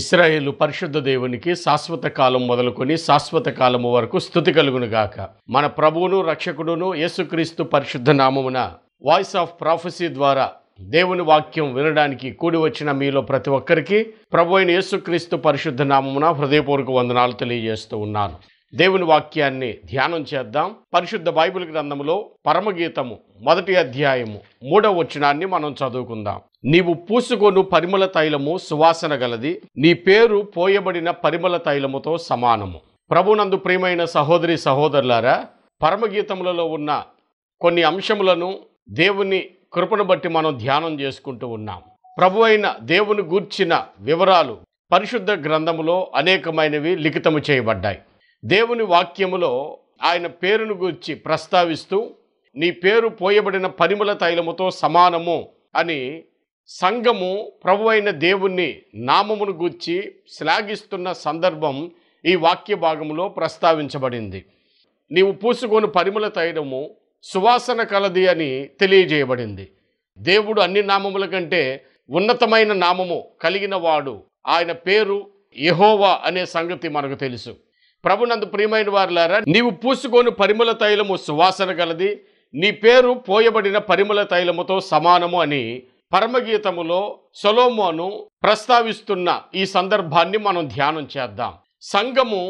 ఇస్రాయేలు పరిశుద్ధ దేవునికి శాశ్వత కాలం మొదలుకొని శాశ్వత కాలము వరకు స్థుతి కలుగును గాక మన ప్రభువును రక్షకుడును యేసుక్రీస్తు పరిశుద్ధ నామమున వాయిస్ ఆఫ్ ప్రాఫెసీ ద్వారా దేవుని వాక్యం వినడానికి కూడి వచ్చిన మీలో ప్రతి ఒక్కరికి ప్రభు అయిన యేసుక్రీస్తు పరిశుద్ధ నామమున హృదయపూర్వక వందనాలు తెలియజేస్తూ ఉన్నాను దేవుని వాక్యాన్ని ధ్యానం చేద్దాం పరిశుద్ధ బైబిల్ గ్రంథములో పరమగీతము మొదటి అధ్యాయము మూడవ వచనాన్ని మనం చదువుకుందాం నీవు పూసుకొను పరిమళ తైలము సువాసన గలది నీ పేరు పోయబడిన పరిమళ తైలముతో సమానము ప్రభునందు ప్రియమైన సహోదరి సహోదరులారా పరమగీతములలో ఉన్న కొన్ని అంశములను దేవుని కృపను బట్టి మనం ధ్యానం చేసుకుంటూ ఉన్నాం ప్రభు అయిన దేవుని గూర్చిన వివరాలు పరిశుద్ధ గ్రంథములో అనేకమైనవి లిఖితము చేయబడ్డాయి దేవుని వాక్యములో ఆయన పేరును గూర్చి ప్రస్తావిస్తూ నీ పేరు పోయబడిన పరిమళ తైలముతో సమానము అని సంఘము ప్రభు అయిన దేవుణ్ణి నామమును గూర్చి శ్లాఘిస్తున్న సందర్భం ఈ వాక్య భాగములో ప్రస్తావించబడింది నీవు పూసుకొని పరిమళ తైలము సువాసన కలది అని తెలియజేయబడింది దేవుడు అన్ని నామముల కంటే ఉన్నతమైన నామము కలిగిన వాడు ఆయన పేరు యెహోవా అనే సంగతి మనకు తెలుసు ప్రభునందు ప్రియమైన వారులారా నీవు పూసుకొని పరిమళ తైలము సువాసన గలది నీ పేరు పోయబడిన పరిమళ తైలముతో సమానము అని పరమగీతములో సొలోమోను ప్రస్తావిస్తున్న ఈ సందర్భాన్ని మనం ధ్యానం చేద్దాం సంఘము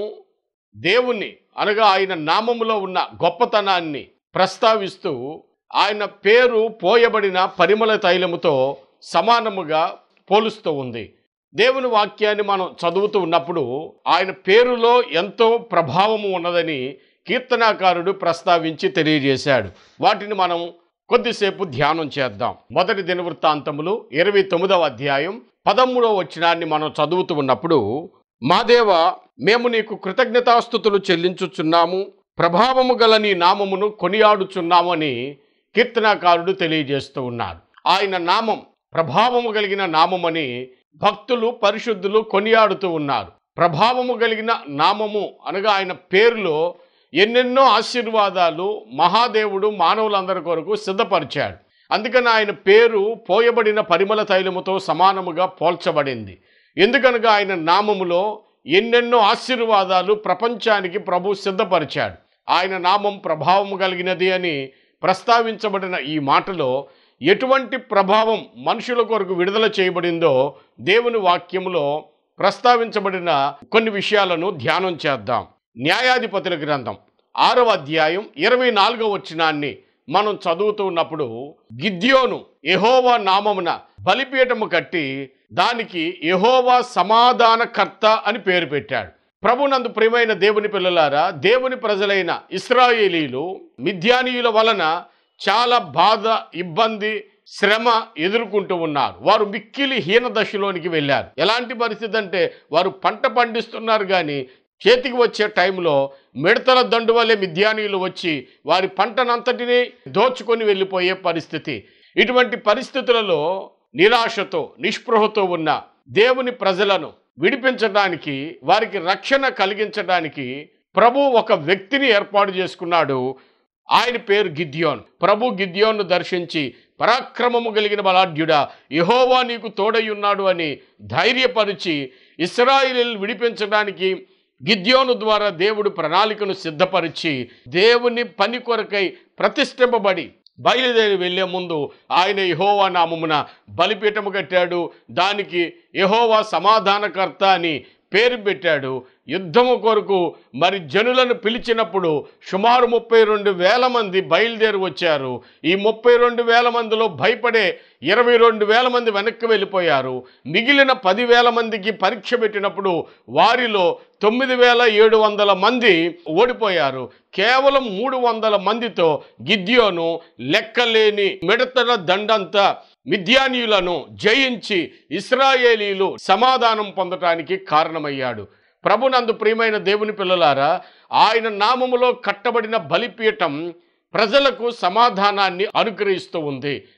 దేవుని అనగా ఆయన నామములో ఉన్న గొప్పతనాన్ని ప్రస్తావిస్తూ ఆయన పేరు పోయబడిన పరిమళ తైలముతో సమానముగా పోలుస్తూ ఉంది దేవుని వాక్యాన్ని మనం చదువుతూ ఉన్నప్పుడు ఆయన పేరులో ఎంతో ప్రభావము ఉన్నదని కీర్తనాకారుడు ప్రస్తావించి తెలియజేశాడు వాటిని మనం కొద్దిసేపు ధ్యానం చేద్దాం మొదటి దినవృత్తాంతములు ఇరవై తొమ్మిదవ అధ్యాయం పదమూడవ వచనాన్ని మనం చదువుతూ ఉన్నప్పుడు మా దేవ మేము నీకు కృతజ్ఞతాస్థుతులు చెల్లించుచున్నాము ప్రభావము గల నీ నామమును కొనియాడుచున్నాము అని కీర్తనాకారుడు తెలియజేస్తూ ఉన్నాడు ఆయన నామం ప్రభావము కలిగిన నామమని భక్తులు పరిశుద్ధులు కొనియాడుతూ ఉన్నారు ప్రభావము కలిగిన నామము అనగా ఆయన పేరులో ఎన్నెన్నో ఆశీర్వాదాలు మహాదేవుడు మానవులందరి కొరకు సిద్ధపరిచాడు అందుకని ఆయన పేరు పోయబడిన పరిమళ తైలముతో సమానముగా పోల్చబడింది ఎందుకనగా ఆయన నామములో ఎన్నెన్నో ఆశీర్వాదాలు ప్రపంచానికి ప్రభు సిద్ధపరిచాడు ఆయన నామం ప్రభావము కలిగినది అని ప్రస్తావించబడిన ఈ మాటలో ఎటువంటి ప్రభావం మనుషుల కొరకు విడుదల చేయబడిందో దేవుని వాక్యములో ప్రస్తావించబడిన కొన్ని విషయాలను ధ్యానం చేద్దాం న్యాయాధిపతుల గ్రంథం ఆరవ అధ్యాయం ఇరవై నాలుగవ వచనాన్ని మనం చదువుతూ ఉన్నప్పుడు గిద్యోను యెహోవా నామమున బలిపీఠము కట్టి దానికి యెహోవా సమాధానకర్త అని పేరు పెట్టాడు ప్రభునందు ప్రియమైన దేవుని పిల్లలారా దేవుని ప్రజలైన ఇస్రాయేలీలు మిథ్యానీయుల వలన చాలా బాధ ఇబ్బంది శ్రమ ఎదుర్కొంటూ ఉన్నారు వారు మిక్కిలి హీన దశలోనికి వెళ్ళారు ఎలాంటి పరిస్థితి అంటే వారు పంట పండిస్తున్నారు కానీ చేతికి వచ్చే టైంలో మిడతల దండు వల్లే మిథ్యానీయులు వచ్చి వారి పంటనంతటినీ దోచుకొని వెళ్ళిపోయే పరిస్థితి ఇటువంటి పరిస్థితులలో నిరాశతో నిస్పృహతో ఉన్న దేవుని ప్రజలను విడిపించడానికి వారికి రక్షణ కలిగించడానికి ప్రభు ఒక వ్యక్తిని ఏర్పాటు చేసుకున్నాడు ఆయన పేరు గిద్యోన్ ప్రభు గిద్యోన్ను దర్శించి పరాక్రమము కలిగిన బలాఢ్యుడా యహోవా నీకు తోడై ఉన్నాడు అని ధైర్యపరిచి ఇస్రాయిలీలు విడిపించడానికి గిద్యోను ద్వారా దేవుడు ప్రణాళికను సిద్ధపరిచి దేవుని పని కొరకై ప్రతిష్ఠింపబడి బయలుదేరి వెళ్లే ముందు ఆయన యహోవా నామమున బలిపీఠము కట్టాడు దానికి యహోవా సమాధానకర్త అని పేరు పెట్టాడు యుద్ధము కొరకు మరి జనులను పిలిచినప్పుడు సుమారు ముప్పై రెండు వేల మంది బయలుదేరి వచ్చారు ఈ ముప్పై రెండు వేల మందిలో భయపడే ఇరవై రెండు వేల మంది వెనక్కి వెళ్ళిపోయారు మిగిలిన పదివేల మందికి పరీక్ష పెట్టినప్పుడు వారిలో తొమ్మిది వేల ఏడు వందల మంది ఓడిపోయారు కేవలం మూడు వందల మందితో గిద్యోను లెక్కలేని మిడతల దండంతా మిథ్యానీయులను జయించి ఇస్రాయేలీలు సమాధానం పొందటానికి కారణమయ్యాడు ప్రభునందు ప్రియమైన దేవుని పిల్లలారా ఆయన నామములో కట్టబడిన బలిపీఠం ప్రజలకు సమాధానాన్ని అనుగ్రహిస్తూ ఉంది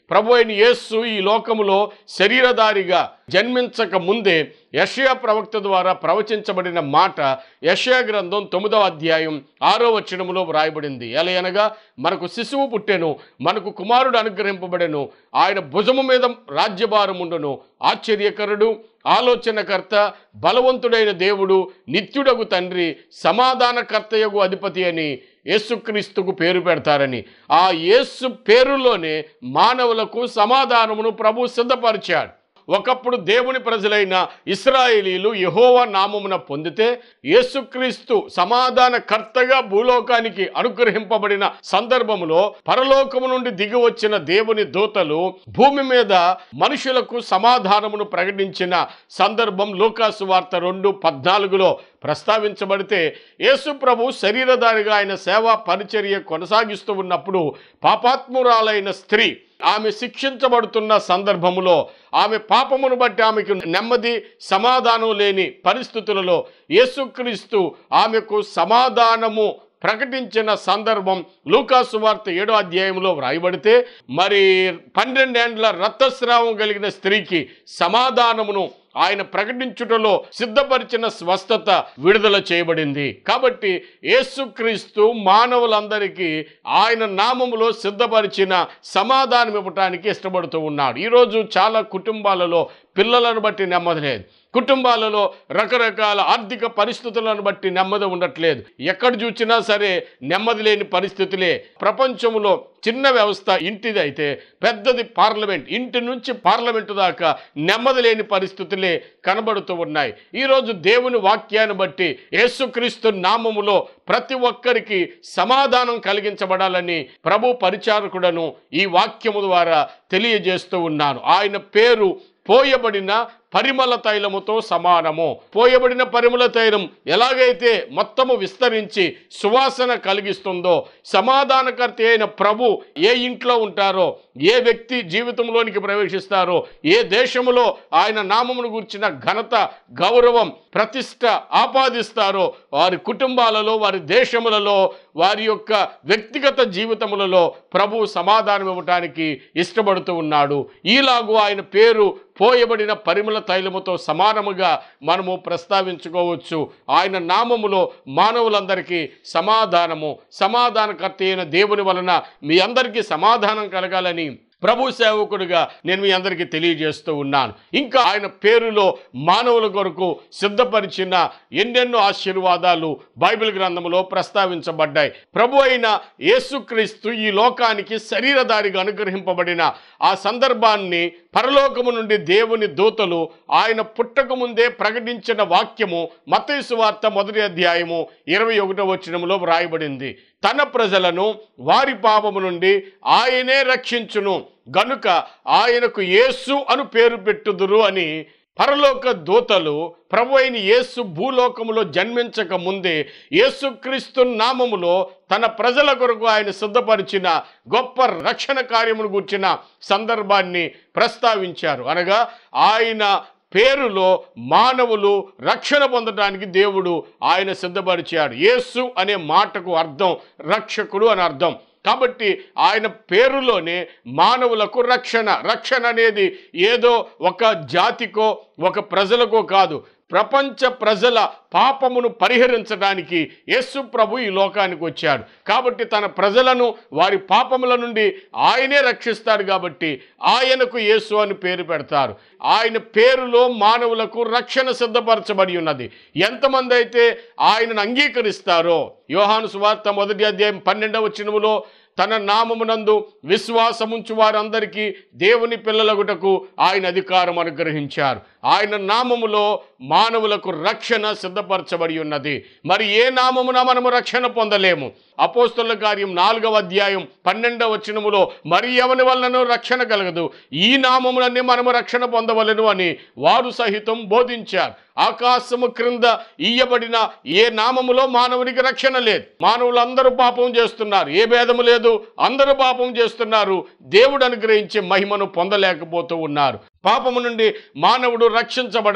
ప్రభు అయిన యేస్సు ఈ లోకములో శరీరధారిగా జన్మించక ముందే యషయా ప్రవక్త ద్వారా ప్రవచించబడిన మాట యషయా గ్రంథం తొమ్మిదవ అధ్యాయం ఆరో వచనములో వ్రాయబడింది ఎలయనగా మనకు శిశువు పుట్టెను మనకు కుమారుడు అనుగ్రహింపబడెను ఆయన భుజము మీద రాజ్యభారం ఉండును ఆశ్చర్యకరుడు ఆలోచనకర్త బలవంతుడైన దేవుడు నిత్యుడగు తండ్రి సమాధానకర్తయగు అధిపతి అని యేసుక్రీస్తుకు పేరు పెడతారని ఆ యేసు పేరులోనే మానవులకు సమాధానమును ప్రభు సిద్ధపరిచాడు ఒకప్పుడు దేవుని ప్రజలైన ఇస్రాయేలీలు యెహోవా నామమున పొందితే యేసుక్రీస్తు సమాధాన కర్తగా భూలోకానికి అనుగ్రహింపబడిన సందర్భములో పరలోకము నుండి దిగి వచ్చిన దేవుని దూతలు భూమి మీద మనుషులకు సమాధానమును ప్రకటించిన సందర్భం లూకాసు వార్త రెండు పద్నాలుగులో ప్రస్తావించబడితే యేసు ప్రభు శరీరధారిగా ఆయన సేవా పరిచర్య కొనసాగిస్తూ ఉన్నప్పుడు పాపాత్మురాలైన స్త్రీ ఆమె శిక్షించబడుతున్న సందర్భములో ఆమె పాపమును బట్టి ఆమెకు నెమ్మది సమాధానం లేని పరిస్థితులలో యేసుక్రీస్తు ఆమెకు సమాధానము ప్రకటించిన సందర్భం లూకాసు వార్త ఏడో అధ్యాయంలో వ్రాయబడితే మరి పన్నెండేండ్ల రక్తస్రావం కలిగిన స్త్రీకి సమాధానమును ఆయన ప్రకటించుటలో సిద్ధపరిచిన స్వస్థత విడుదల చేయబడింది కాబట్టి యేసుక్రీస్తు మానవులందరికీ ఆయన నామములో సిద్ధపరిచిన సమాధానం ఇవ్వటానికి ఇష్టపడుతూ ఉన్నాడు ఈరోజు చాలా కుటుంబాలలో పిల్లలను బట్టి నెమ్మది లేదు కుటుంబాలలో రకరకాల ఆర్థిక పరిస్థితులను బట్టి నెమ్మది ఉండట్లేదు ఎక్కడ చూసినా సరే నెమ్మది లేని పరిస్థితులే ప్రపంచంలో చిన్న వ్యవస్థ ఇంటిది అయితే పెద్దది పార్లమెంట్ ఇంటి నుంచి పార్లమెంటు దాకా నెమ్మది లేని పరిస్థితులే కనబడుతూ ఉన్నాయి ఈరోజు దేవుని వాక్యాన్ని బట్టి యేసుక్రీస్తు నామములో ప్రతి ఒక్కరికి సమాధానం కలిగించబడాలని ప్రభు పరిచారకుడను ఈ వాక్యము ద్వారా తెలియజేస్తూ ఉన్నాను ఆయన పేరు పోయబడిన పరిమళ తైలముతో సమానము పోయబడిన పరిమళ తైలం ఎలాగైతే మొత్తము విస్తరించి సువాసన కలిగిస్తుందో సమాధానకర్త అయిన ప్రభు ఏ ఇంట్లో ఉంటారో ఏ వ్యక్తి జీవితంలోనికి ప్రవేశిస్తారో ఏ దేశములో ఆయన నామమును గుర్చిన ఘనత గౌరవం ప్రతిష్ట ఆపాదిస్తారో వారి కుటుంబాలలో వారి దేశములలో వారి యొక్క వ్యక్తిగత జీవితములలో ప్రభు సమాధానం ఇవ్వటానికి ఇష్టపడుతూ ఉన్నాడు ఈలాగు ఆయన పేరు పోయబడిన పరిమళ తైలముతో సమానముగా మనము ప్రస్తావించుకోవచ్చు ఆయన నామములో మానవులందరికీ సమాధానము సమాధానకర్త అయిన దేవుని వలన మీ అందరికీ సమాధానం కలగాలని ప్రభు సేవకుడిగా నేను మీ అందరికీ తెలియజేస్తూ ఉన్నాను ఇంకా ఆయన పేరులో మానవుల కొరకు సిద్ధపరిచిన ఎన్నెన్నో ఆశీర్వాదాలు బైబిల్ గ్రంథంలో ప్రస్తావించబడ్డాయి ప్రభు అయిన యేసుక్రీస్తు ఈ లోకానికి శరీరధారిగా అనుగ్రహింపబడిన ఆ సందర్భాన్ని పరలోకము నుండి దేవుని దూతలు ఆయన పుట్టక ముందే ప్రకటించిన వాక్యము మతేసు వార్త మొదటి అధ్యాయము ఇరవై ఒకటో వచనములో వ్రాయబడింది తన ప్రజలను వారి పాపము నుండి ఆయనే రక్షించును గనుక ఆయనకు యేసు అను పేరు పెట్టుదురు అని పరలోక దూతలు ప్రభు అయిన యేసు భూలోకములో జన్మించక ముందే యేసుక్రీస్తు నామములో తన ప్రజల కొరకు ఆయన సిద్ధపరిచిన గొప్ప రక్షణ కార్యమును గుర్చిన సందర్భాన్ని ప్రస్తావించారు అనగా ఆయన పేరులో మానవులు రక్షణ పొందడానికి దేవుడు ఆయన సిద్ధపరిచాడు యేసు అనే మాటకు అర్థం రక్షకుడు అని అర్థం కాబట్టి ఆయన పేరులోనే మానవులకు రక్షణ రక్షణ అనేది ఏదో ఒక జాతికో ఒక ప్రజలకో కాదు ప్రపంచ ప్రజల పాపమును పరిహరించడానికి యేసు ప్రభు ఈ లోకానికి వచ్చాడు కాబట్టి తన ప్రజలను వారి పాపముల నుండి ఆయనే రక్షిస్తాడు కాబట్టి ఆయనకు యేసు అని పేరు పెడతారు ఆయన పేరులో మానవులకు రక్షణ సిద్ధపరచబడి ఉన్నది ఎంతమంది అయితే ఆయనను అంగీకరిస్తారో యోహాను సువార్త మొదటి అధ్యాయం పన్నెండవ చినుములో తన నామమునందు విశ్వాసముంచు వారందరికీ దేవుని పిల్లలగుటకు ఆయన అధికారం అనుగ్రహించారు ఆయన నామములో మానవులకు రక్షణ సిద్ధపరచబడి ఉన్నది మరి ఏ నామమున మనము రక్షణ పొందలేము అపోస్తుల కార్యం నాలుగవ అధ్యాయం పన్నెండవ వచనములో మరి ఎవని వలనను రక్షణ కలగదు ఈ నామములన్నీ మనము రక్షణ పొందవలను అని వారు సహితం బోధించారు ఆకాశము క్రింద ఇయ్యబడిన ఏ నామములో మానవునికి రక్షణ లేదు మానవులందరూ పాపం చేస్తున్నారు ఏ భేదము లేదు అందరూ పాపం చేస్తున్నారు దేవుడు అనుగ్రహించే మహిమను పొందలేకపోతూ ఉన్నారు పాపము నుండి మానవుడు రక్షించబడాలి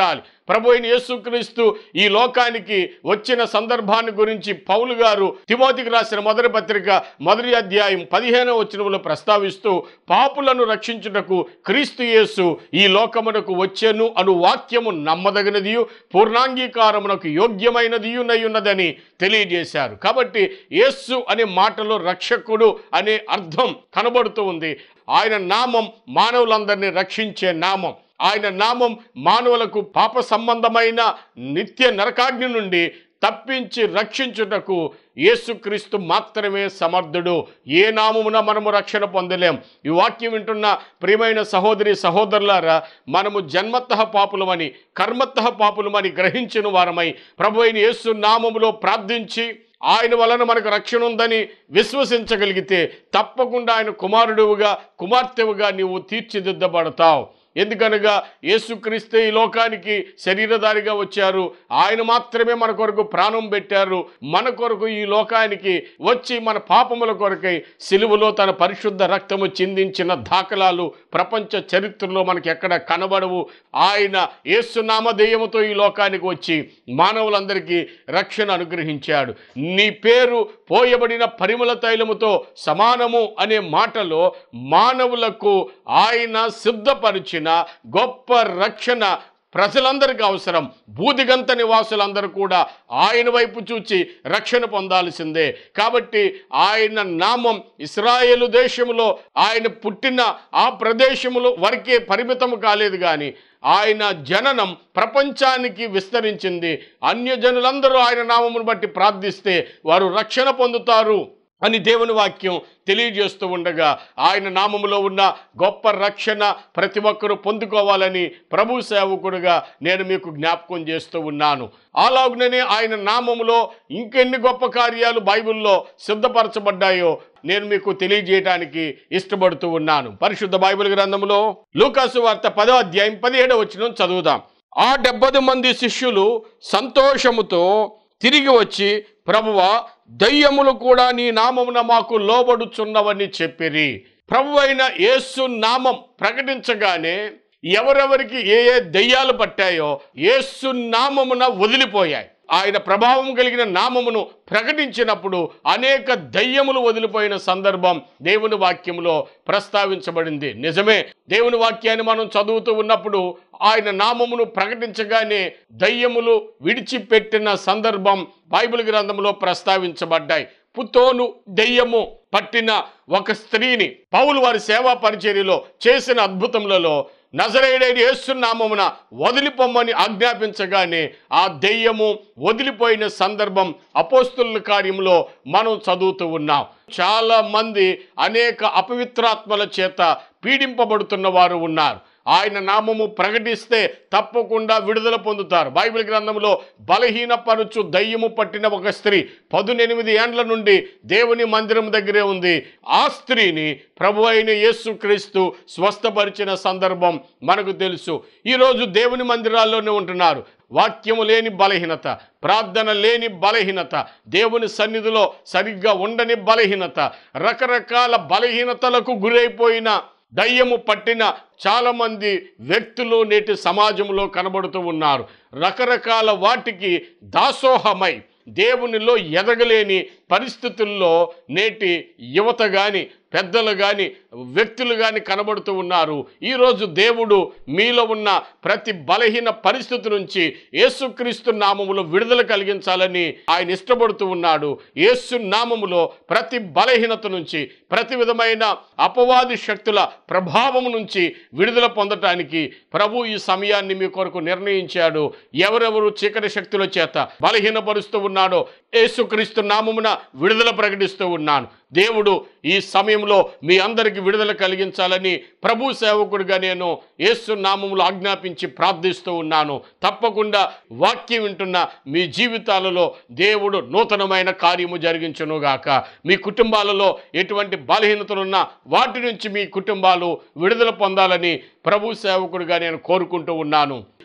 ప్రభు అయిన యేసుక్రీస్తు ఈ లోకానికి వచ్చిన సందర్భాన్ని గురించి పౌలు గారు తిమోతికి రాసిన మొదటి పత్రిక మొదటి అధ్యాయం పదిహేనవ వచనంలో ప్రస్తావిస్తూ పాపులను రక్షించుటకు క్రీస్తు యేసు ఈ లోకమునకు వచ్చెను అను వాక్యము నమ్మదగినదియు పూర్ణాంగీకారమునకు యోగ్యమైనదియు నయ్యున్నదని తెలియజేశారు కాబట్టి యేసు అనే మాటలో రక్షకుడు అనే అర్థం కనబడుతూ ఉంది ఆయన నామం మానవులందరినీ రక్షించే నామం ఆయన నామం మానవులకు పాప సంబంధమైన నిత్య నరకాగ్ని నుండి తప్పించి రక్షించుటకు యేసుక్రీస్తు మాత్రమే సమర్థుడు ఏ నామమున మనము రక్షణ పొందలేం ఈ వాక్యం వింటున్న ప్రియమైన సహోదరి సహోదరులారా మనము జన్మతః పాపులమని కర్మతః పాపులమని గ్రహించిన వారమై ప్రభు అయిన యేసు నామములో ప్రార్థించి ఆయన వలన మనకు రక్షణ ఉందని విశ్వసించగలిగితే తప్పకుండా ఆయన కుమారుడువుగా కుమార్తెవుగా నీవు తీర్చిదిద్దబడతావు ఎందుకనగా యేసుక్రీస్తే ఈ లోకానికి శరీరధారిగా వచ్చారు ఆయన మాత్రమే మన కొరకు ప్రాణం పెట్టారు మన కొరకు ఈ లోకానికి వచ్చి మన పాపముల కొరకై సిలువలో తన పరిశుద్ధ రక్తము చిందించిన దాఖలాలు ప్రపంచ చరిత్రలో మనకి ఎక్కడ కనబడవు ఆయన యేసునామధేయముతో ఈ లోకానికి వచ్చి మానవులందరికీ రక్షణ అనుగ్రహించాడు నీ పేరు పోయబడిన పరిమళ తైలముతో సమానము అనే మాటలో మానవులకు ఆయన సిద్ధపరిచిన గొప్ప రక్షణ ప్రజలందరికీ అవసరం బూదిగంత నివాసులందరూ కూడా ఆయన వైపు చూచి రక్షణ పొందాల్సిందే కాబట్టి ఆయన నామం ఇస్రాయేలు దేశములో ఆయన పుట్టిన ఆ ప్రదేశములో వరకే పరిమితం కాలేదు కానీ ఆయన జననం ప్రపంచానికి విస్తరించింది అన్యజనులందరూ ఆయన నామమును బట్టి ప్రార్థిస్తే వారు రక్షణ పొందుతారు అని దేవుని వాక్యం తెలియజేస్తూ ఉండగా ఆయన నామములో ఉన్న గొప్ప రక్షణ ప్రతి ఒక్కరూ పొందుకోవాలని ప్రభు సేవకుడుగా నేను మీకు జ్ఞాపకం చేస్తూ ఉన్నాను అలాగుననే ఆయన నామములో ఇంకెన్ని గొప్ప కార్యాలు బైబిల్లో సిద్ధపరచబడ్డాయో నేను మీకు తెలియజేయడానికి ఇష్టపడుతూ ఉన్నాను పరిశుద్ధ బైబిల్ గ్రంథంలో లూకాసు వార్త పదో అధ్యాయం పదిహేడవ వచ్చిన చదువుదాం ఆ డెబ్బది మంది శిష్యులు సంతోషముతో తిరిగి వచ్చి ప్రభువా దయ్యములు కూడా నీ నామమున మాకు లోబడుచున్నవని చెప్పిరి ప్రభు అయిన యేసు నామం ప్రకటించగానే ఎవరెవరికి ఏ ఏ దయ్యాలు పట్టాయో యేసు నామమున వదిలిపోయాయి ఆయన ప్రభావం కలిగిన నామమును ప్రకటించినప్పుడు అనేక దయ్యములు వదిలిపోయిన సందర్భం దేవుని వాక్యంలో ప్రస్తావించబడింది నిజమే దేవుని వాక్యాన్ని మనం చదువుతూ ఉన్నప్పుడు ఆయన నామమును ప్రకటించగానే దయ్యములు విడిచిపెట్టిన సందర్భం బైబిల్ గ్రంథంలో ప్రస్తావించబడ్డాయి పుతోను దెయ్యము పట్టిన ఒక స్త్రీని పౌలు వారి సేవా పరిచర్యలో చేసిన అద్భుతములలో నజరేయుడైన యేసునామమున వదిలిపోమ్మని ఆజ్ఞాపించగానే ఆ దెయ్యము వదిలిపోయిన సందర్భం అపోస్తుల కార్యంలో మనం చదువుతూ ఉన్నాం చాలా మంది అనేక అపవిత్రాత్మల చేత పీడింపబడుతున్న వారు ఉన్నారు ఆయన నామము ప్రకటిస్తే తప్పకుండా విడుదల పొందుతారు బైబిల్ గ్రంథంలో బలహీనపరుచు దయ్యము పట్టిన ఒక స్త్రీ పదునెనిమిది ఏండ్ల నుండి దేవుని మందిరం దగ్గరే ఉంది ఆ స్త్రీని ప్రభు అయిన యేసుక్రీస్తు స్వస్థపరిచిన సందర్భం మనకు తెలుసు ఈరోజు దేవుని మందిరాల్లోనే ఉంటున్నారు వాక్యము లేని బలహీనత ప్రార్థన లేని బలహీనత దేవుని సన్నిధిలో సరిగ్గా ఉండని బలహీనత రకరకాల బలహీనతలకు గురైపోయిన దయ్యము పట్టిన చాలామంది వ్యక్తులు నేటి సమాజంలో కనబడుతూ ఉన్నారు రకరకాల వాటికి దాసోహమై దేవునిలో ఎదగలేని పరిస్థితుల్లో నేటి యువత కానీ పెద్దలు కానీ వ్యక్తులు కానీ కనబడుతూ ఉన్నారు ఈరోజు దేవుడు మీలో ఉన్న ప్రతి బలహీన పరిస్థితి నుంచి యేసుక్రీస్తు నామములో విడుదల కలిగించాలని ఆయన ఇష్టపడుతూ ఉన్నాడు యేసు నామములో ప్రతి బలహీనత నుంచి ప్రతి విధమైన అపవాది శక్తుల ప్రభావం నుంచి విడుదల పొందటానికి ప్రభు ఈ సమయాన్ని మీ కొరకు నిర్ణయించాడు ఎవరెవరు చీకటి శక్తుల చేత బలహీనపరుస్తూ ఉన్నాడో యేసుక్రీస్తు నామమున విడుదల ప్రకటిస్తూ ఉన్నాను దేవుడు ఈ సమయంలో మీ అందరికీ విడుదల కలిగించాలని ప్రభు సేవకుడిగా నేను యేసు నామములో ఆజ్ఞాపించి ప్రార్థిస్తూ ఉన్నాను తప్పకుండా వాక్యం వింటున్న మీ జీవితాలలో దేవుడు నూతనమైన కార్యము జరిగించునుగాక మీ కుటుంబాలలో ఎటువంటి బలహీనతలున్నా వాటి నుంచి మీ కుటుంబాలు విడుదల పొందాలని ప్రభు సేవకుడిగా నేను కోరుకుంటూ ఉన్నాను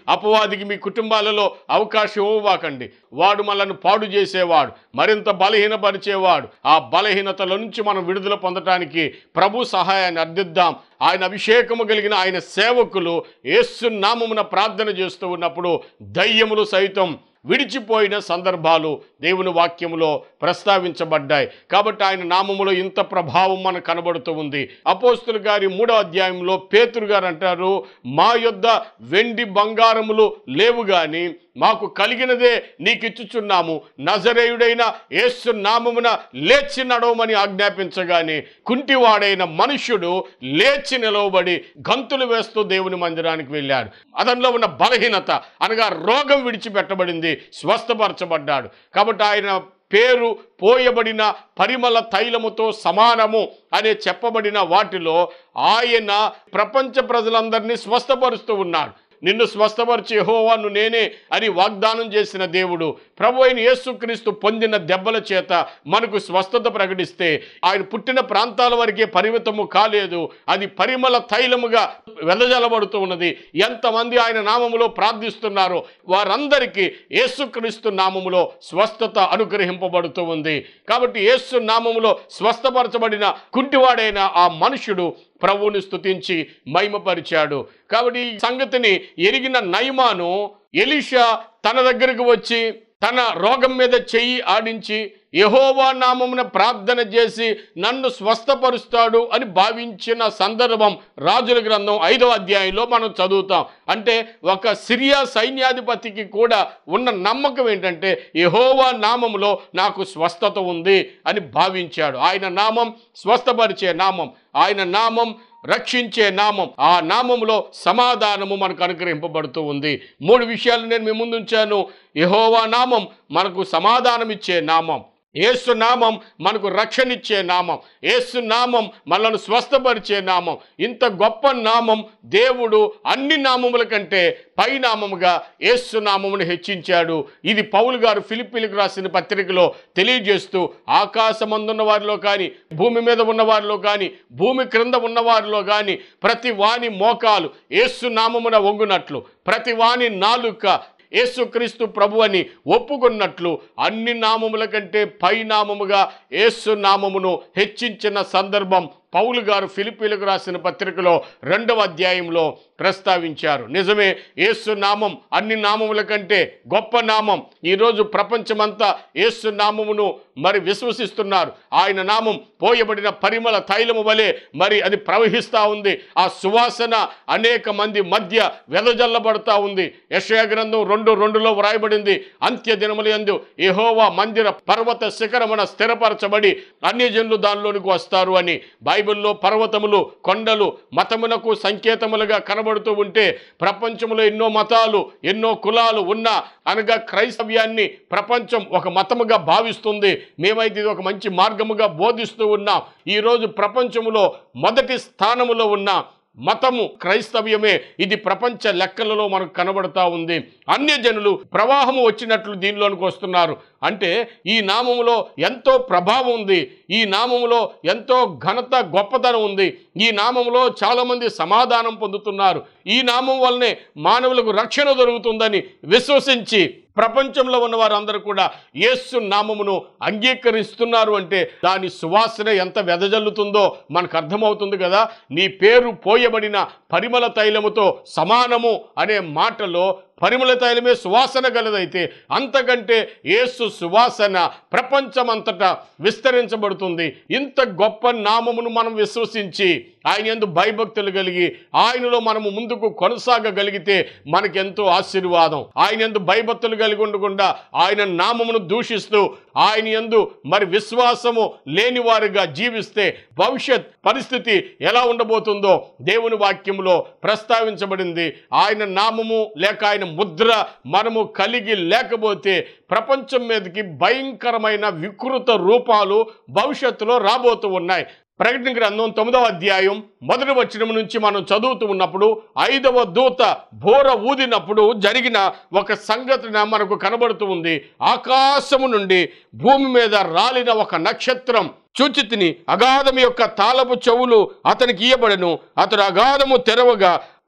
అపవాదికి మీ కుటుంబాలలో అవకాశం ఇవ్వకండి వాడు మనల్ని పాడు చేసేవాడు మరింత బలహీనపరిచేవాడు ఆ బలహీనతల నుంచి మనం విడుదల పొందటానికి ప్రభు సహాయాన్ని అర్థిద్దాం ఆయన అభిషేకము కలిగిన ఆయన సేవకులు యేసు నామమున ప్రార్థన చేస్తూ ఉన్నప్పుడు దయ్యములు సైతం విడిచిపోయిన సందర్భాలు దేవుని వాక్యములో ప్రస్తావించబడ్డాయి కాబట్టి ఆయన నామములో ఇంత ప్రభావం మనకు కనబడుతూ ఉంది అపోస్తుల గారి మూడో అధ్యాయంలో పేతురు గారు అంటారు మా యొద్ద వెండి బంగారములు లేవు గాని మాకు కలిగినదే నీకు ఇచ్చుచున్నాము నజరేయుడైన యేసు నామమున లేచి నడవమని ఆజ్ఞాపించగానే కుంటివాడైన మనుష్యుడు లేచి నిలవబడి గంతులు వేస్తూ దేవుని మందిరానికి వెళ్ళాడు అతనిలో ఉన్న బలహీనత అనగా రోగం విడిచిపెట్టబడింది స్వస్థపరచబడ్డాడు కాబట్టి ఆయన పేరు పోయబడిన పరిమళ తైలముతో సమానము అనే చెప్పబడిన వాటిలో ఆయన ప్రపంచ ప్రజలందరినీ స్వస్థపరుస్తూ ఉన్నాడు నిన్ను స్వస్థపరిచి యెహోవాను నేనే అని వాగ్దానం చేసిన దేవుడు ప్రభు అయిన యేసుక్రీస్తు పొందిన దెబ్బల చేత మనకు స్వస్థత ప్రకటిస్తే ఆయన పుట్టిన ప్రాంతాల వరకే పరిమితము కాలేదు అది పరిమళ తైలముగా వెదజల్లబడుతూ ఉన్నది ఎంతమంది ఆయన నామములో ప్రార్థిస్తున్నారో వారందరికీ యేసుక్రీస్తు నామములో స్వస్థత అనుగ్రహింపబడుతూ ఉంది కాబట్టి యేసు నామములో స్వస్థపరచబడిన కుంటివాడైన ఆ మనుషుడు ప్రభువుని స్తుతించి మహిమపరిచాడు కాబట్టి ఈ సంగతిని ఎరిగిన నయమాను ఎలీషా తన దగ్గరకు వచ్చి తన రోగం మీద చెయ్యి ఆడించి యహోవా నామమున ప్రార్థన చేసి నన్ను స్వస్థపరుస్తాడు అని భావించిన సందర్భం రాజుల గ్రంథం ఐదవ అధ్యాయంలో మనం చదువుతాం అంటే ఒక సిరియా సైన్యాధిపతికి కూడా ఉన్న నమ్మకం ఏంటంటే యహోవా నామములో నాకు స్వస్థత ఉంది అని భావించాడు ఆయన నామం స్వస్థపరిచే నామం ఆయన నామం రక్షించే నామం ఆ నామములో సమాధానము మనకు అనుగ్రహింపబడుతూ ఉంది మూడు విషయాలు నేను మీ ముందుంచాను యహోవా నామం మనకు సమాధానం ఇచ్చే నామం ఏసు నామం మనకు రక్షణిచ్చే నామం ఏసు నామం మనల్ని స్వస్థపరిచే నామం ఇంత గొప్ప నామం దేవుడు అన్ని నామముల కంటే పై నామముగా ఏసు నామమును హెచ్చించాడు ఇది పౌలు గారు ఫిలిప్పీలకు రాసిన పత్రికలో తెలియజేస్తూ ఆకాశమందున్న వారిలో కానీ భూమి మీద ఉన్న వారిలో కానీ భూమి క్రింద ఉన్న వారిలో కానీ ప్రతి వాని మోకాలు ఏసు నామమున వంగునట్లు ప్రతి వాని నాలుక యేసుక్రీస్తు ప్రభు అని ఒప్పుకున్నట్లు అన్ని నామముల కంటే పై నామముగా యేసు నామమును హెచ్చించిన సందర్భం పౌలు గారు ఫిలిపీలకు రాసిన పత్రికలో రెండవ అధ్యాయంలో ప్రస్తావించారు నిజమే యేసు నామం అన్ని నామముల కంటే గొప్ప నామం ఈరోజు ప్రపంచమంతా యేసు నామమును మరి విశ్వసిస్తున్నారు ఆయన నామం పోయబడిన పరిమళ తైలము వలె మరి అది ప్రవహిస్తూ ఉంది ఆ సువాసన అనేక మంది మధ్య వెదజల్లబడతా ఉంది యశయ గ్రంథం రెండు రెండులో వ్రాయబడింది అంత్య దినములందు యెహోవా మందిర పర్వత శిఖరమున స్థిరపరచబడి అన్ని జనులు దానిలోనికి వస్తారు అని బైబిల్లో పర్వతములు కొండలు మతమునకు సంకేతములుగా కనబడుతూ ఉంటే ప్రపంచంలో ఎన్నో మతాలు ఎన్నో కులాలు ఉన్నా అనగా క్రైస్తవ్యాన్ని ప్రపంచం ఒక మతముగా భావిస్తుంది మేమైతే ఇది ఒక మంచి మార్గముగా బోధిస్తూ ఉన్నాం ఈరోజు ప్రపంచములో మొదటి స్థానములో ఉన్న మతము క్రైస్తవ్యమే ఇది ప్రపంచ లెక్కలలో మనకు కనబడతా ఉంది అన్య జనులు ప్రవాహము వచ్చినట్లు దీనిలోనికి వస్తున్నారు అంటే ఈ నామములో ఎంతో ప్రభావం ఉంది ఈ నామములో ఎంతో ఘనత గొప్పతనం ఉంది ఈ నామములో చాలామంది సమాధానం పొందుతున్నారు ఈ నామం వల్లనే మానవులకు రక్షణ దొరుకుతుందని విశ్వసించి ప్రపంచంలో ఉన్న వారందరూ కూడా యేసు నామమును అంగీకరిస్తున్నారు అంటే దాని సువాసన ఎంత వెదజల్లుతుందో మనకు అర్థమవుతుంది కదా నీ పేరు పోయబడిన పరిమళ తైలముతో సమానము అనే మాటలో పరిమళ తైలమే సువాసన గలదైతే అంతకంటే యేసు సువాసన ప్రపంచమంతటా విస్తరించబడుతుంది ఇంత గొప్ప నామమును మనం విశ్వసించి ఆయన ఎందు భయభక్తులు కలిగి ఆయనలో మనము ముందుకు కొనసాగగలిగితే మనకెంతో ఆశీర్వాదం ఆయన ఎందు భయభక్తులు కలిగి ఉండకుండా ఆయన నామమును దూషిస్తూ ఆయన ఎందు మరి విశ్వాసము లేని వారిగా జీవిస్తే భవిష్యత్ పరిస్థితి ఎలా ఉండబోతుందో దేవుని వాక్యములో ప్రస్తావించబడింది ఆయన నామము లేక ఆయన ముద్ర మనము కలిగి లేకపోతే ప్రపంచం మీదకి భయంకరమైన వికృత రూపాలు భవిష్యత్తులో రాబోతూ ఉన్నాయి ప్రకటన గ్రంథం తొమ్మిదవ అధ్యాయం మొదటి వచనం నుంచి మనం చదువుతూ ఉన్నప్పుడు ఐదవ దూత బోర ఊదినప్పుడు జరిగిన ఒక సంఘటన మనకు కనబడుతూ ఉంది ఆకాశము నుండి భూమి మీద రాలిన ఒక నక్షత్రం చూచితిని అగాధము యొక్క తాళపు చెవులు అతనికి ఇయ్యబడను అతడు అగాధము తెరవగా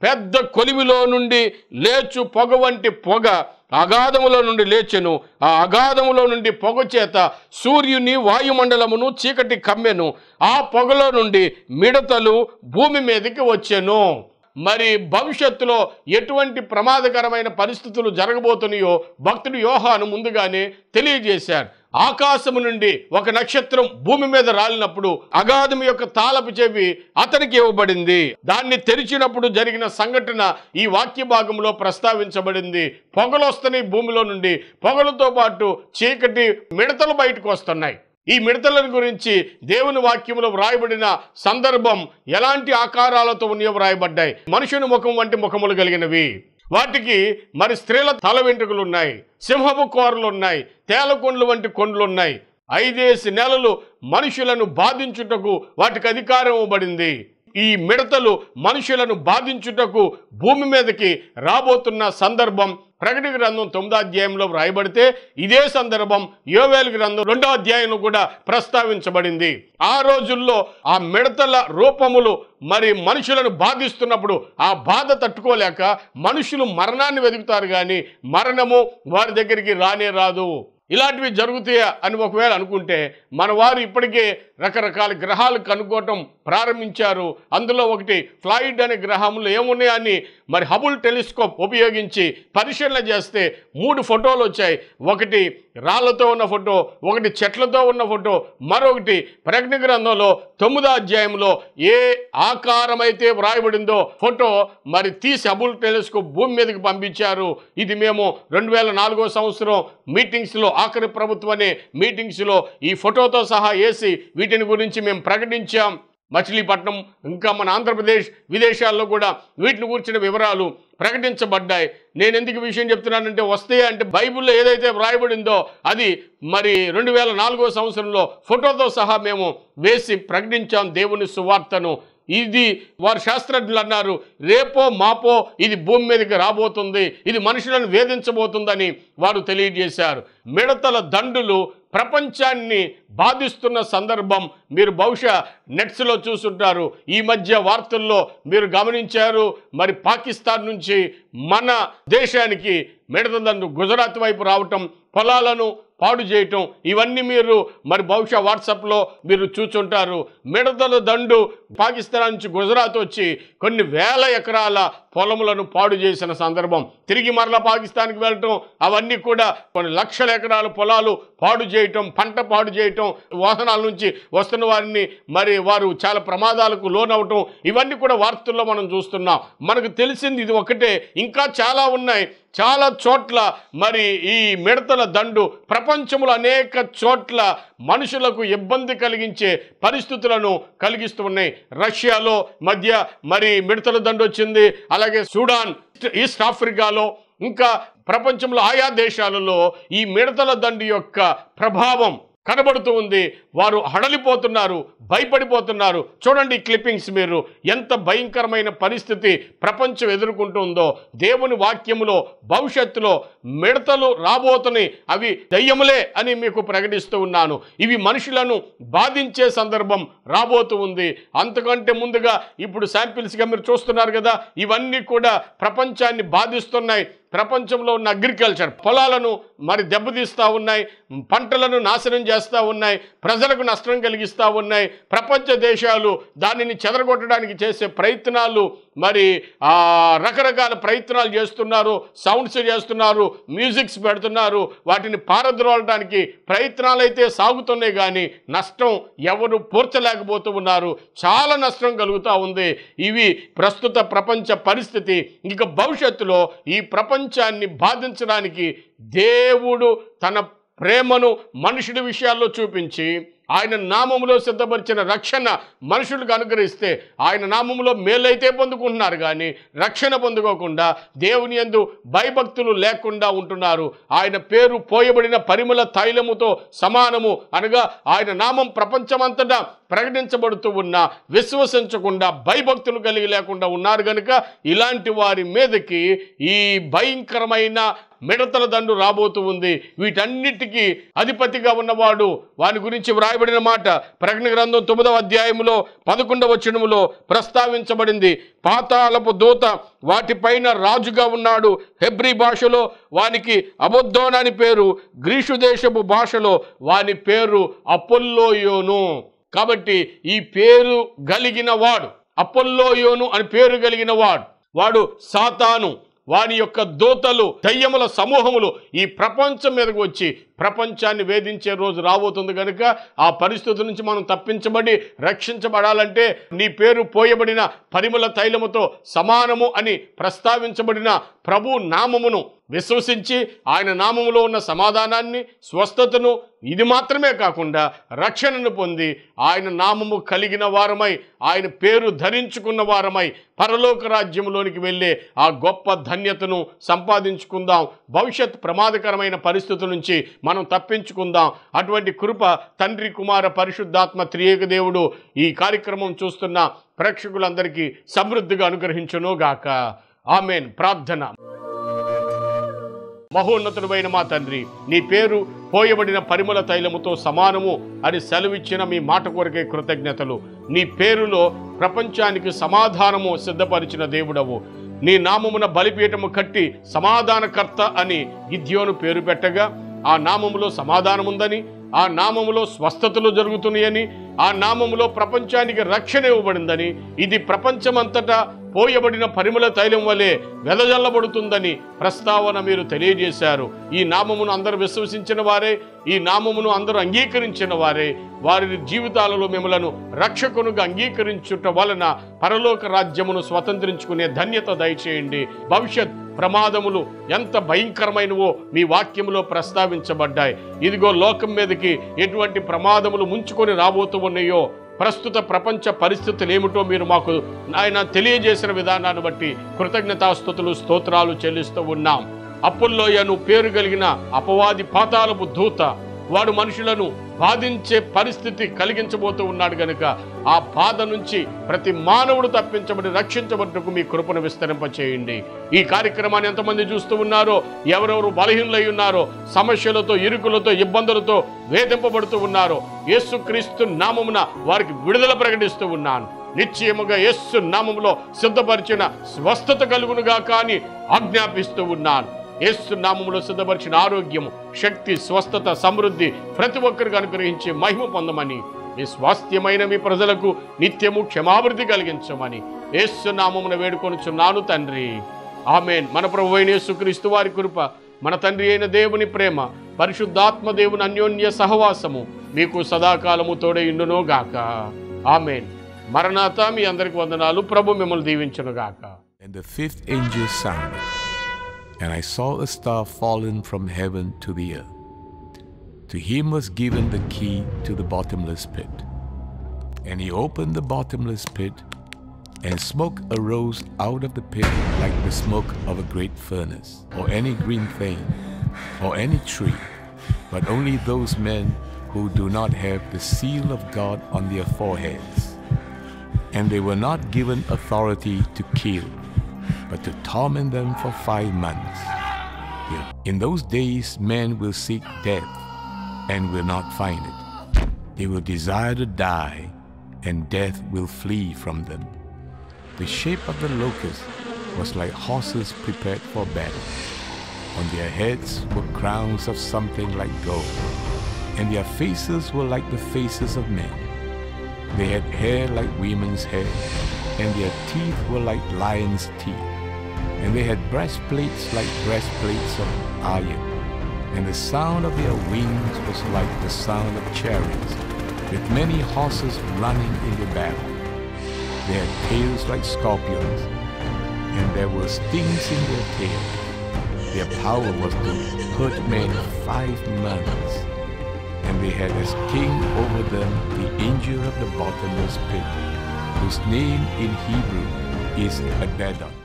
పెద్ద కొలిమిలో నుండి లేచు పొగ వంటి పొగ అగాధములో నుండి లేచెను ఆ అగాధములో నుండి పొగ చేత సూర్యుని వాయుమండలమును చీకటి కమ్మెను ఆ పొగలో నుండి మిడతలు భూమి మీదకి వచ్చెను మరి భవిష్యత్తులో ఎటువంటి ప్రమాదకరమైన పరిస్థితులు జరగబోతున్నాయో భక్తుడు యోహాను ముందుగానే తెలియజేశాడు ఆకాశము నుండి ఒక నక్షత్రం భూమి మీద రాలినప్పుడు అగాధం యొక్క తాళపు చెవి అతనికి ఇవ్వబడింది దాన్ని తెరిచినప్పుడు జరిగిన సంఘటన ఈ వాక్య భాగంలో ప్రస్తావించబడింది పొగలు వస్తున్నాయి భూమిలో నుండి పొగలతో పాటు చీకటి మిడతలు బయటకు వస్తున్నాయి ఈ మిడతలను గురించి దేవుని వాక్యంలో వ్రాయబడిన సందర్భం ఎలాంటి ఆకారాలతో ఉన్నాయో వ్రాయబడ్డాయి మనుషుని ముఖం వంటి ముఖములు కలిగినవి వాటికి మరి స్త్రీల తల వెంట్రుకలు ఉన్నాయి సింహపు కోరలు ఉన్నాయి తేలకొండ్లు వంటి కొండ్లు ఉన్నాయి ఐదేసి నెలలు మనుషులను బాధించుటకు వాటికి అధికారం ఇవ్వబడింది ఈ మిడతలు మనుషులను బాధించుటకు భూమి మీదకి రాబోతున్న సందర్భం ప్రకటన గ్రంథం తొమ్మిదో అధ్యాయంలో వ్రాయబడితే ఇదే సందర్భం యోవేలు గ్రంథం రెండో అధ్యాయంలో కూడా ప్రస్తావించబడింది ఆ రోజుల్లో ఆ మిడతల రూపములు మరి మనుషులను బాధిస్తున్నప్పుడు ఆ బాధ తట్టుకోలేక మనుషులు మరణాన్ని వెతుకుతారు కానీ మరణము వారి దగ్గరికి రానే రాదు ఇలాంటివి జరుగుతాయా అని ఒకవేళ అనుకుంటే మన వారు ఇప్పటికే రకరకాల గ్రహాలు కనుక్కోవటం ప్రారంభించారు అందులో ఒకటి ఫ్లైడ్ అనే గ్రహంలో ఏమున్నాయని మరి హబుల్ టెలిస్కోప్ ఉపయోగించి పరిశీలన చేస్తే మూడు ఫోటోలు వచ్చాయి ఒకటి రాళ్లతో ఉన్న ఫోటో ఒకటి చెట్లతో ఉన్న ఫోటో మరొకటి ప్రజ్ఞ గ్రంథంలో తొమ్మిదో అధ్యాయంలో ఏ ఆకారమైతే వ్రాయబడిందో ఫోటో మరి తీసి హబుల్ టెలిస్కోప్ భూమి మీదకి పంపించారు ఇది మేము రెండు వేల నాలుగో సంవత్సరం మీటింగ్స్లో ఆఖరి ప్రభుత్వనే మీటింగ్స్లో ఈ ఫోటోతో సహా వేసి వీటిని గురించి మేము ప్రకటించాం మచిలీపట్నం ఇంకా మన ఆంధ్రప్రదేశ్ విదేశాల్లో కూడా వీటిని గురించిన వివరాలు ప్రకటించబడ్డాయి నేను ఎందుకు ఈ విషయం చెప్తున్నానంటే వస్తాయి అంటే బైబిల్లో ఏదైతే వ్రాయబడిందో అది మరి రెండు వేల నాలుగో సంవత్సరంలో ఫోటోతో సహా మేము వేసి ప్రకటించాం దేవుని సువార్తను ఇది వారు శాస్త్రజ్ఞులు అన్నారు రేపో మాపో ఇది భూమి మీదకి రాబోతుంది ఇది మనుషులను వేధించబోతుందని వారు తెలియజేశారు మిడతల దండులు ప్రపంచాన్ని బాధిస్తున్న సందర్భం మీరు బహుశా నెట్స్లో చూసుంటారు ఈ మధ్య వార్తల్లో మీరు గమనించారు మరి పాకిస్తాన్ నుంచి మన దేశానికి మిడత దండు గుజరాత్ వైపు రావటం పొలాలను పాడు చేయటం ఇవన్నీ మీరు మరి బహుశా వాట్సాప్లో మీరు చూచుంటారు మిడతల దండు పాకిస్తాన్ నుంచి గుజరాత్ వచ్చి కొన్ని వేల ఎకరాల పొలములను పాడు చేసిన సందర్భం తిరిగి మరలా పాకిస్తాన్కి వెళ్ళటం అవన్నీ కూడా కొన్ని లక్షల ఎకరాల పొలాలు పాడు చేయటం పంట పాడు చేయటం వాహనాల నుంచి వస్తున్న వారిని మరి వారు చాలా ప్రమాదాలకు లోనవటం ఇవన్నీ కూడా వార్తల్లో మనం చూస్తున్నాం మనకు తెలిసింది ఇది ఒకటే ఇంకా చాలా ఉన్నాయి చాలా చోట్ల మరి ఈ మిడతల దండు ప్రపంచంలో అనేక చోట్ల మనుషులకు ఇబ్బంది కలిగించే పరిస్థితులను కలిగిస్తూ ఉన్నాయి రష్యాలో మధ్య మరి మిడతల దండు వచ్చింది అలాగే సూడాన్ ఈస్ట్ ఆఫ్రికాలో ఇంకా ప్రపంచంలో ఆయా దేశాలలో ఈ మిడతల దండు యొక్క ప్రభావం కనబడుతూ ఉంది వారు హడలిపోతున్నారు భయపడిపోతున్నారు చూడండి ఈ క్లిప్పింగ్స్ మీరు ఎంత భయంకరమైన పరిస్థితి ప్రపంచం ఎదుర్కొంటుందో దేవుని వాక్యములో భవిష్యత్తులో మిడతలు రాబోతున్నాయి అవి దయ్యములే అని మీకు ప్రకటిస్తూ ఉన్నాను ఇవి మనుషులను బాధించే సందర్భం రాబోతూ ఉంది అంతకంటే ముందుగా ఇప్పుడు శాంపిల్స్గా మీరు చూస్తున్నారు కదా ఇవన్నీ కూడా ప్రపంచాన్ని బాధిస్తున్నాయి ప్రపంచంలో ఉన్న అగ్రికల్చర్ పొలాలను మరి దెబ్బతీస్తూ ఉన్నాయి పంటలను నాశనం చేస్తూ ఉన్నాయి ప్రజలకు నష్టం కలిగిస్తూ ఉన్నాయి ప్రపంచ దేశాలు దానిని చెదరగొట్టడానికి చేసే ప్రయత్నాలు మరి ఆ రకరకాల ప్రయత్నాలు చేస్తున్నారు సౌండ్స్ చేస్తున్నారు మ్యూజిక్స్ పెడుతున్నారు వాటిని పారద్రోలడానికి ప్రయత్నాలు అయితే సాగుతున్నాయి కానీ నష్టం ఎవరు పూర్చలేకపోతూ ఉన్నారు చాలా నష్టం కలుగుతూ ఉంది ఇవి ప్రస్తుత ప్రపంచ పరిస్థితి ఇక భవిష్యత్తులో ఈ ప్రపంచాన్ని బాధించడానికి దేవుడు తన ప్రేమను మనుషుడి విషయాల్లో చూపించి ఆయన నామములో సిద్ధపరిచిన రక్షణ మనుషులకు అనుగ్రహిస్తే ఆయన నామములో మేలైతే పొందుకుంటున్నారు కానీ రక్షణ పొందుకోకుండా దేవుని యందు భయభక్తులు లేకుండా ఉంటున్నారు ఆయన పేరు పోయబడిన పరిమళ తైలముతో సమానము అనగా ఆయన నామం ప్రపంచమంతటా ప్రకటించబడుతూ ఉన్న విశ్వసించకుండా భయభక్తులు కలిగి లేకుండా ఉన్నారు కనుక ఇలాంటి వారి మీదకి ఈ భయంకరమైన మిడతల దండు రాబోతూ ఉంది వీటన్నిటికీ అధిపతిగా ఉన్నవాడు వాని గురించి వ్రాయబడిన మాట ప్రకటన గ్రంథం తొమ్మిదవ అధ్యాయములో పదకొండవ వచనములో ప్రస్తావించబడింది పాతాళపు దూత వాటిపైన రాజుగా ఉన్నాడు హెబ్రి భాషలో వానికి అబొద్దోన్ అని పేరు గ్రీషు దేశపు భాషలో వాని పేరు అపోల్లోయోను కాబట్టి ఈ పేరు కలిగిన వాడు అపోల్లోయోను అని పేరు కలిగిన వాడు వాడు సాతాను వాని యొక్క దూతలు దయ్యముల సమూహములు ఈ ప్రపంచం మీదకు వచ్చి ప్రపంచాన్ని వేధించే రోజు రాబోతుంది కనుక ఆ పరిస్థితి నుంచి మనం తప్పించబడి రక్షించబడాలంటే నీ పేరు పోయబడిన పరిమళ తైలముతో సమానము అని ప్రస్తావించబడిన ప్రభు నామమును విశ్వసించి ఆయన నామములో ఉన్న సమాధానాన్ని స్వస్థతను ఇది మాత్రమే కాకుండా రక్షణను పొంది ఆయన నామము కలిగిన వారమై ఆయన పేరు ధరించుకున్న వారమై పరలోక రాజ్యంలోనికి వెళ్ళే ఆ గొప్ప ధన్యతను సంపాదించుకుందాం భవిష్యత్ ప్రమాదకరమైన పరిస్థితుల నుంచి మనం తప్పించుకుందాం అటువంటి కృప తండ్రి కుమార పరిశుద్ధాత్మ త్రియేక దేవుడు ఈ కార్యక్రమం చూస్తున్న ప్రేక్షకులందరికీ సమృద్ధిగా అనుగ్రహించును గాక ఆమెన్ ప్రార్థన మహోన్నతుడైన మా తండ్రి నీ పేరు పోయబడిన పరిమళ తైలముతో సమానము అని సెలవిచ్చిన మీ మాట కొరకే కృతజ్ఞతలు నీ పేరులో ప్రపంచానికి సమాధానము సిద్ధపరిచిన దేవుడవు నీ నామమున బలిపీఠము కట్టి సమాధానకర్త అని గిద్యోను పేరు పెట్టగా ఆ నామములో సమాధానముందని ఆ నామములో స్వస్థతలు జరుగుతున్నాయని ఆ నామములో ప్రపంచానికి రక్షణ ఇవ్వబడిందని ఇది ప్రపంచమంతటా పోయబడిన పరిమళ తైలం వలె వెదజల్లబడుతుందని ప్రస్తావన మీరు తెలియజేశారు ఈ నామమును అందరూ విశ్వసించిన వారే ఈ నామమును అందరూ అంగీకరించిన వారే వారి జీవితాలలో మిమ్మలను రక్షకునుగా అంగీకరించుట వలన పరలోక రాజ్యమును స్వతంత్రించుకునే ధన్యత దయచేయండి భవిష్యత్ ప్రమాదములు ఎంత భయంకరమైనవో మీ వాక్యములో ప్రస్తావించబడ్డాయి ఇదిగో లోకం మీదకి ఎటువంటి ప్రమాదములు ముంచుకొని రాబోతూ ఉన్నాయో ప్రస్తుత ప్రపంచ పరిస్థితులు ఏమిటో మీరు మాకు ఆయన తెలియజేసిన విధానాన్ని బట్టి కృతజ్ఞతాస్థుతులు స్తోత్రాలు చెల్లిస్తూ ఉన్నాం అప్పుల్లోయను పేరు కలిగిన అపవాది పాతాలపు దూత వాడు మనుషులను బాధించే పరిస్థితి కలిగించబోతూ ఉన్నాడు గనుక ఆ బాధ నుంచి ప్రతి మానవుడు తప్పించబడి రక్షించబడ్డకు మీ కృపను విస్తరింపచేయండి ఈ కార్యక్రమాన్ని ఎంతమంది చూస్తూ ఉన్నారో ఎవరెవరు బలహీనలై ఉన్నారో సమస్యలతో ఇరుకులతో ఇబ్బందులతో వేధింపబడుతూ ఉన్నారో యేసుక్రీస్తు నామమున వారికి విడుదల ప్రకటిస్తూ ఉన్నాను నిశ్చయముగా యేసు నామములో సిద్ధపరిచిన స్వస్థత కలుగునుగా కానీ ఆజ్ఞాపిస్తూ ఉన్నాను యేసు నామములో సిద్ధపరిచిన ఆరోగ్యము శక్తి స్వస్థత సమృద్ధి ప్రతి ఒక్కరికి అనుగ్రహించి మహిమ పొందమని మీ స్వాస్థ్యమైన మీ ప్రజలకు నిత్యము క్షమాభివృద్ధి కలిగించమని యేసు నామమున వేడుకొనుచున్నాను తండ్రి ఆమెన్ మన ప్రభు అయిన యేసుక్రీస్తు వారి కృప మన తండ్రి అయిన దేవుని ప్రేమ పరిశుద్ధాత్మ దేవుని అన్యోన్య సహవాసము మీకు సదాకాలము తోడైండును గాక ఆమెన్ మరణాత మీ అందరికి వందనాలు ప్రభు మిమ్మల్ని దీవించును గాక And the fifth angel sounded, and I saw a star fallen from heaven to the earth. To him was given the key to the bottomless pit. And he opened the bottomless pit, and smoke arose out of the pit like the smoke of a great furnace, or any green thing, or any tree, but only those men who do not have the seal of God on their foreheads and they were not given authority to kill, but to torment them for five months. In those days, men will seek death and will not find it. They will desire to die, and death will flee from them. The shape of the locust was like horses prepared for battle. On their heads were crowns of something like gold, and their faces were like the faces of men. They had hair like women's hair, and their teeth were like lions' teeth. And they had breastplates like breastplates of iron. And the sound of their wings was like the sound of chariots, with many horses running in the battle. They had tails like scorpions, and there were stings in their tails. Their power was to hurt men five months and they had as king over them the angel of the bottomless pit, whose name in Hebrew is Abaddon.